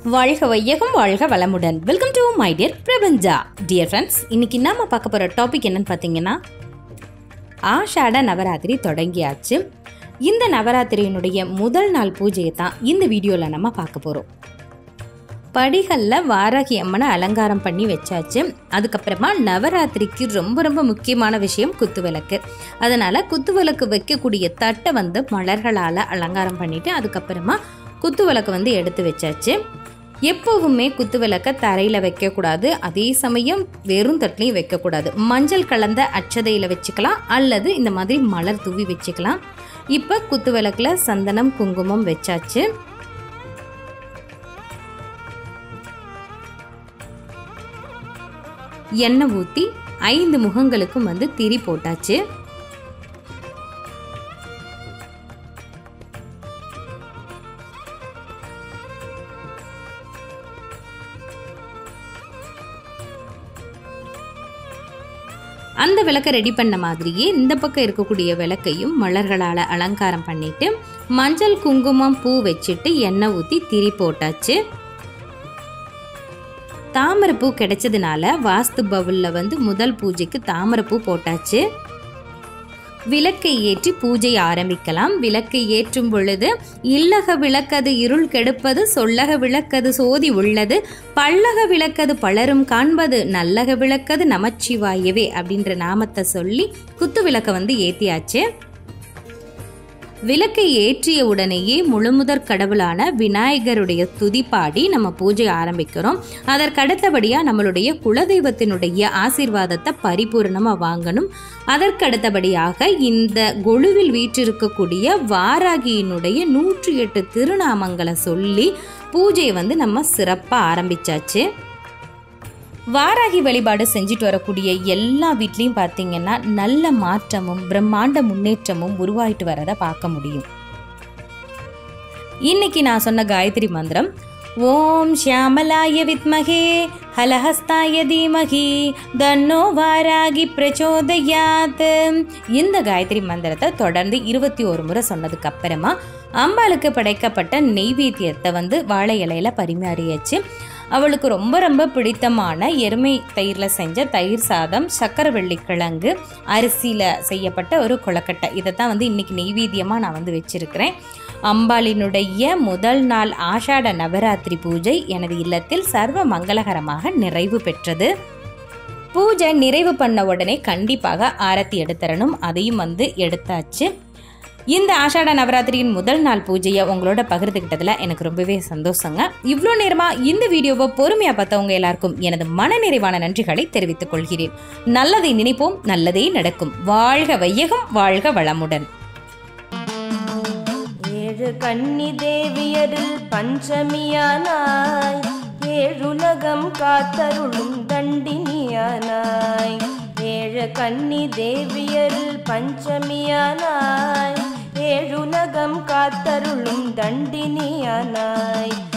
வாழ்க வையகம் வாழ்க வளமுடன் வெல்கம் டு மை டியர் பிரபஞ்சா டியர் ஃப்ரெண்ட்ஸ் இன்னைக்கு நாம பார்க்க போகிற டாபிக் என்னன்னு பார்த்தீங்கன்னா ஆஷாட நவராத்திரி தொடங்கியாச்சு இந்த நவராத்திரியினுடைய முதல் நாள் பூஜையை தான் இந்த வீடியோவில் நம்ம பார்க்க போகிறோம் படிகளில் வாராகி அம்மனை அலங்காரம் பண்ணி வச்சாச்சு அதுக்கப்புறமா நவராத்திரிக்கு ரொம்ப ரொம்ப முக்கியமான விஷயம் குத்துவிளக்கு அதனால் குத்துவிளக்கு வைக்கக்கூடிய தட்டை வந்து மலர்களால் அலங்காரம் பண்ணிவிட்டு அதுக்கப்புறமா குத்துவிளக்கு வந்து எடுத்து வச்சாச்சு எப்போவுமே குத்துவிளக்க தரையில் வைக்கக்கூடாது அதே சமயம் வெறும் தட்டிலையும் வைக்கக்கூடாது மஞ்சள் கலந்த அச்சதையில் வச்சுக்கலாம் அல்லது இந்த மாதிரி மலர் தூவி வச்சுக்கலாம் இப்போ குத்துவிளக்கில் சந்தனம் குங்குமம் வச்சாச்சு எண்ணெய் ஊற்றி ஐந்து முகங்களுக்கும் வந்து திரி போட்டாச்சு அந்த விளக்கை ரெடி பண்ண மாதிரியே இந்த பக்கம் இருக்கக்கூடிய விளக்கையும் மலர்களால் அலங்காரம் பண்ணிட்டு மஞ்சள் குங்குமம் பூ வச்சுட்டு எண்ணெய் ஊற்றி திரி போட்டாச்சு தாமரைப்பூ கிடைச்சதுனால வாஸ்து பவுலில் வந்து முதல் பூஜைக்கு தாமரைப்பூ போட்டாச்சு விளக்கை ஏற்றி பூஜை ஆரம்பிக்கலாம் விளக்கை ஏற்றும் பொழுது இல்லக விளக்கது இருள் கெடுப்பது சொல்லக விளக்கது சோதி உள்ளது பல்லக விளக்கது பலரும் காண்பது நல்லக விளக்கது நமச்சிவாயவே அப்படின்ற நாமத்தை சொல்லி குத்து விளக்க வந்து ஏத்தியாச்சு விளக்கை ஏற்றிய உடனேயே முழுமுதற் கடவுளான விநாயகருடைய துதி பாடி நம்ம பூஜை ஆரம்பிக்கிறோம் அதற்கடுத்தபடியாக நம்மளுடைய குலதெய்வத்தினுடைய ஆசீர்வாதத்தை பரிபூர்ணமாக வாங்கணும் அதற்கடுத்தபடியாக இந்த கொழுவில் வீற்றிருக்கக்கூடிய வாராகியினுடைய நூற்றி எட்டு திருநாமங்களை சொல்லி பூஜையை வந்து நம்ம சிறப்பாக ஆரம்பிச்சாச்சு வாராகி வழிபாடு செஞ்சுட்டு வரக்கூடிய எல்லா வீட்லேயும் பார்த்தீங்கன்னா நல்ல மாற்றமும் பிரம்மாண்ட முன்னேற்றமும் உருவாயிட்டு வரதை பார்க்க முடியும் இன்னைக்கு நான் சொன்ன காயத்ரி மந்திரம் ஓம் ஷியாமலாய வித்மகே ஹலஹஸ்தாய தீமகி தன்னோ வாராகி பிரச்சோதயாத் இந்த காயத்ரி மந்திரத்தை தொடர்ந்து இருபத்தி ஒரு முறை சொன்னதுக்கு அப்புறமா அம்பாளுக்கு படைக்கப்பட்ட நெய்வேத்தியத்தை வந்து வாழை இலையில பரிமாறியாச்சு அவளுக்கு ரொம்ப ரொம்ப பிடித்தமான எருமை தயிரில் செஞ்ச தயிர் சாதம் சக்கரவள்ளி கிழங்கு அரிசியில் செய்யப்பட்ட ஒரு கொழக்கட்டை இதை தான் வந்து இன்றைக்கி நெய்வேத்தியமாக நான் வந்து வச்சுருக்கிறேன் அம்பாளினுடைய முதல் நாள் ஆஷாட நவராத்திரி பூஜை எனது இல்லத்தில் சர்வ மங்களகரமாக நிறைவு பெற்றது பூஜை நிறைவு பண்ண உடனே கண்டிப்பாக ஆரத்தி எடுத்துறணும் அதையும் வந்து எடுத்தாச்சு இந்த ஆஷாட நவராத்திரியின் முதல் நாள் பூஜையை உங்களோட பகிர்ந்துக்கிட்டதில் எனக்கு ரொம்பவே சந்தோஷங்க இவ்வளோ நேரமாக இந்த வீடியோவை பொறுமையாக பார்த்தவங்க எல்லாருக்கும் எனது மனநிறைவான நன்றிகளை தெரிவித்துக் கொள்கிறேன் நல்லதை நினைப்போம் நல்லதே நடக்கும் வாழ்க வையகம் வாழ்க வளமுடன் ஏழு கன்னி தேவியரில் பஞ்சமியானாய் ஏழுலகம் காத்தருளும் தண்டினியானாய் ஏழு கன்னி தேவியரில் பஞ்சமியானாய் ஏழுலகம் காத்தருளும் தண்டினியானாய்